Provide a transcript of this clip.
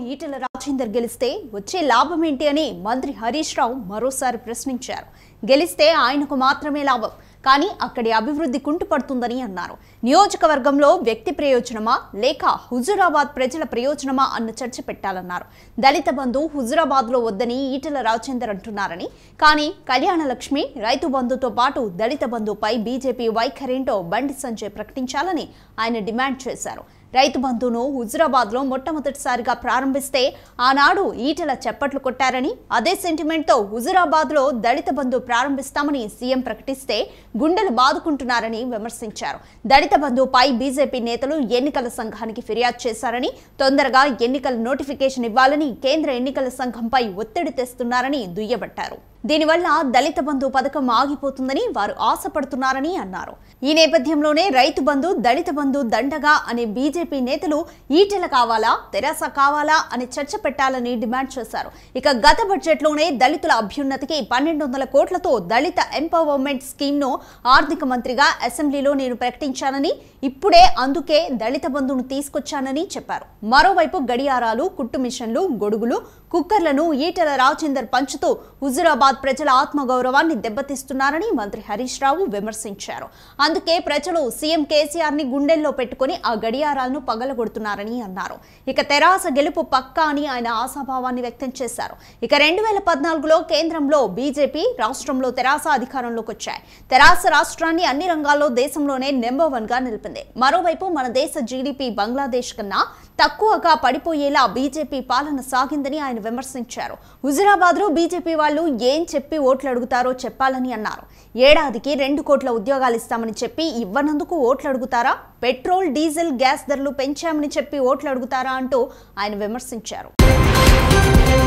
ఈటెల రాజేందర్ గెలిస్తే వచ్చే లాభం ఏంటి అని మంత్రి హరీష్ రావు మరోసారి ప్రశ్నించారు గెలిస్తే ఆయనకు మాత్రమే లాభం కానీ అక్కడి అభివృద్ధి కుంటుపడుతుందని అన్నారు నియోజకవర్గంలో వ్యక్తి ప్రయోజనమా లేక హుజురాబాద్ ప్రజల ప్రయోజనమా అన్న చర్చ పెట్టాలన్నారు దళిత బంధు హుజురాబాద్లో వద్దని ఈటెల రాజేందర్ అంటున్నారని కానీ కళ్యాణ లక్ష్మి రైతు బంధుతో పాటు దళిత బంధుపై బీజేపీ వైఖరేంటో బండి సంజయ్ ప్రకటించాలని ఆయన డిమాండ్ చేశారు రైతు బంధును హుజురాబాద్లో మొట్టమొదటిసారిగా ప్రారంభిస్తే ఆనాడు ఈటెల చప్పట్లు కొట్టారని అదే సెంటిమెంట్తో హుజురాబాద్లో దళిత బంధు ప్రారంభిస్తామని సీఎం ప్రకటిస్తే గుండెలు బాదుకుంటున్నారని విమర్శించారు దళిత బంధుపై బీజేపీ నేతలు ఎన్నికల సంఘానికి ఫిర్యాదు చేశారని తొందరగా ఎన్నికల నోటిఫికేషన్ ఇవ్వాలని కేంద్ర ఎన్నికల సంఘంపై ఒత్తిడి తెస్తున్నారని దుయ్యబట్టారు దీనివల్ల దళిత బంధు పథకం ఆగిపోతుందని వారు ఆశపడుతున్నారని అన్నారు ఈ నేపథ్యంలోనే రైతు బంధు దళిత బంధు దండగా అనే బీజేపీ నేతలు ఈటెల కావాలా తెరాస కావాలా అని చర్చ పెట్టాలని డిమాండ్ చేశారు ఇక గత బడ్జెట్లోనే దళితుల అభ్యున్నతికి పన్నెండు వందల కోట్లతో దళిత ఎంపవర్మెంట్ స్కీమ్ను ఆర్థిక మంత్రిగా అసెంబ్లీలో నేను ప్రకటించానని ఇప్పుడే అందుకే దళిత బంధును తీసుకొచ్చానని చెప్పారు మరోవైపు గడియారాలు కుట్టు మిషన్లు గొడుగులు కుక్కర్లను ఈటెల రాజేందర్ పంచుతూ హుజురాబాద్ ప్రజల ఆత్మగౌరవాన్ని దెబ్బతీస్తున్నారని మంత్రి హరీష్ రావు విమర్శించారు అందుకే ప్రజలు సీఎం కేసీఆర్ ని గుండెల్లో పెట్టుకుని ఆ గడియారాలను పగలగొడుతున్నారని అన్నారు ఇక తెరాస గెలుపు పక్కా అని ఆయన ఆశాభావాన్ని వ్యక్తం చేశారు ఇక రెండు వేల పద్నాలుగులో కేంద్రంలో బీజేపీ రాష్ట్రంలో తెరాస అధికారంలోకి వచ్చాయి తెరాస రాష్ట్రాన్ని అన్ని రంగాల్లో దేశంలోనే నెంబర్ వన్ గా నిలిపింది మరోవైపు మన దేశ జీడిపి బంగ్లాదేశ్ కన్నా తక్కువగా పడిపోయేలా బీజేపీ పాలన సాగిందని ఆయన విమర్శించారు హుజురాబాద్ లో బీజేపీ వాళ్ళు ఏం చెప్పి ఓట్లు అడుగుతారో చెప్పాలని అన్నారు ఏడాదికి రెండు కోట్ల ఉద్యోగాలు ఇస్తామని చెప్పి ఇవ్వనందుకు ఓట్లు అడుగుతారా పెట్రోల్ డీజిల్ గ్యాస్ ధరలు పెంచామని చెప్పి ఓట్లు అడుగుతారా అంటూ ఆయన విమర్శించారు